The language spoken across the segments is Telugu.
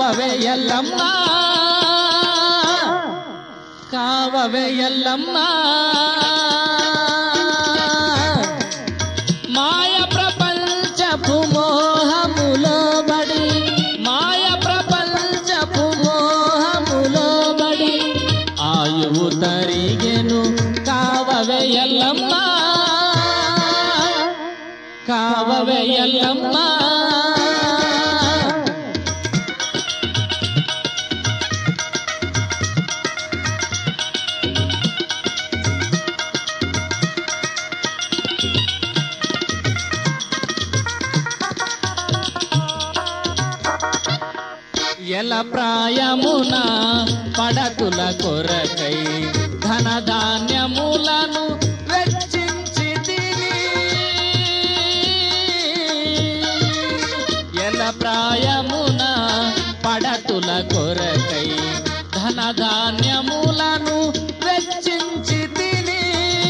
కావవే ఎల్లమ్మ కావవే ఎల్లమ్మ మాయ ప్రపంచపు మోహములో బడి మాయ ప్రపంచపు మోహములో బడి ఆయువు తరిగెను కావవే ఎల్లమ్మ కావవే ఎల్లమ్మ ఎల ప్రాయమున పడతుల కొరకై ధనధాన్యములను వెచ్చించి తిని ఎల ప్రాయమున పడతుల కొరకై ధనధాన్యములను వెచ్చించి తిని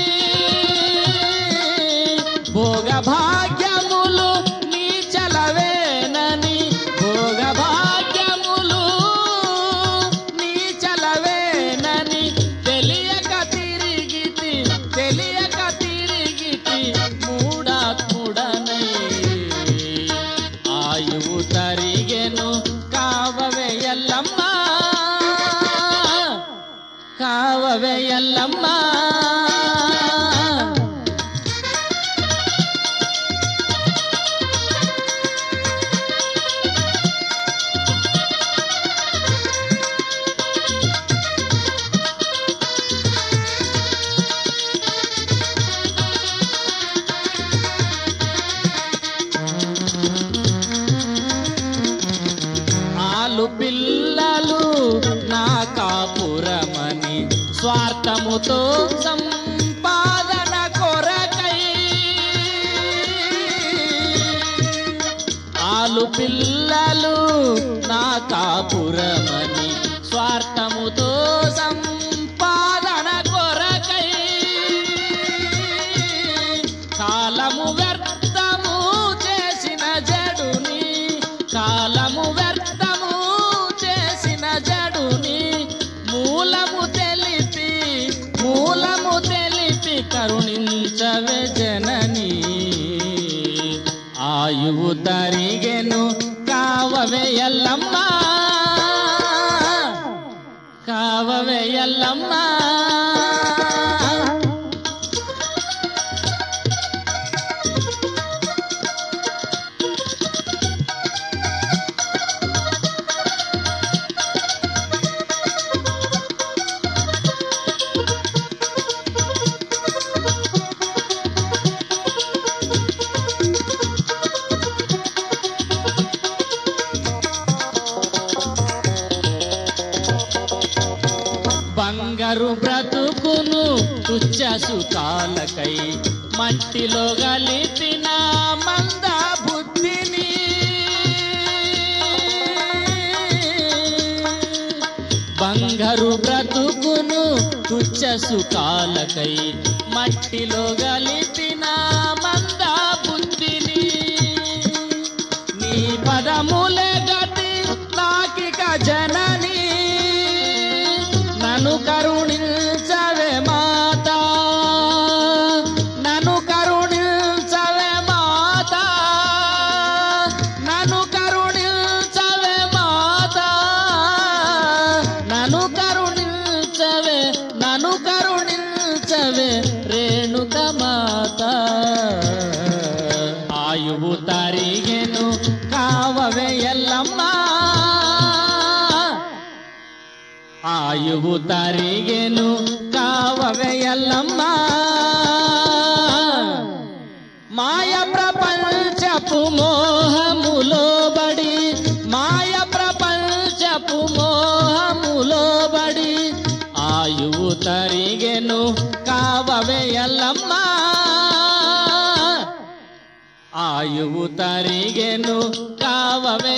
భోగ భాగ్యములు నీ చలవేనని భోగ భాగ్యములు నీ చలవేనని తెలియక తిరిగితి తెలియక తిరిగితి మూడాత్ముడనై ఆయువు తరిగెను కావవే ఎల్లమ్మ కావవే ఎల్లమ్మ ఆలు పిల్లలు నా కాపురమని స్వార్థముతో సంపాదన కొరకై ఆలు పిల్లలు నా కాపురమని స్వార్థముతో సంపాదన కొరకై కాలము వ్యర్థము చేసిన జడుని కాలము వ్యర్థము చేసిన జడుని మూలము తెలిపి మూలము తెలిపి కరుణించవే జనని ఆయువు తరిగెను కావవే ఎల్లమ్మ కావవే ఎల్లమ్మ బంగారు బ్రతుకును తుచ్చ సుఖాలకై మట్టిలో గలిపిన మంద బుద్ధిని బంగారు బ్రతుకును తుచ్చ సుఖాలకై మట్టిలో గలిపిన మంద బుద్ధిని నీ పదములే గతి నాకిక జనని నన్ను కరుణించవే మాత నన్ను కరుణించవే మాత నన్ను కరుణించవే మాత నన్ను కరుణించవే నన్ను కరుణించవే రేణుక మాత ఆయువు తరిగెను కావవే ఎల్లమ్మ ఆయువు తరిగెను కావవే ఎల్లమ్మ మాయ ప్రపంచపు మోహములో బడి మాయ ప్రపంచపు మోహములో బడి ఆయువు తరిగెను కావవే ఎల్లమ్మ ఆయువు తరిగెను కావవే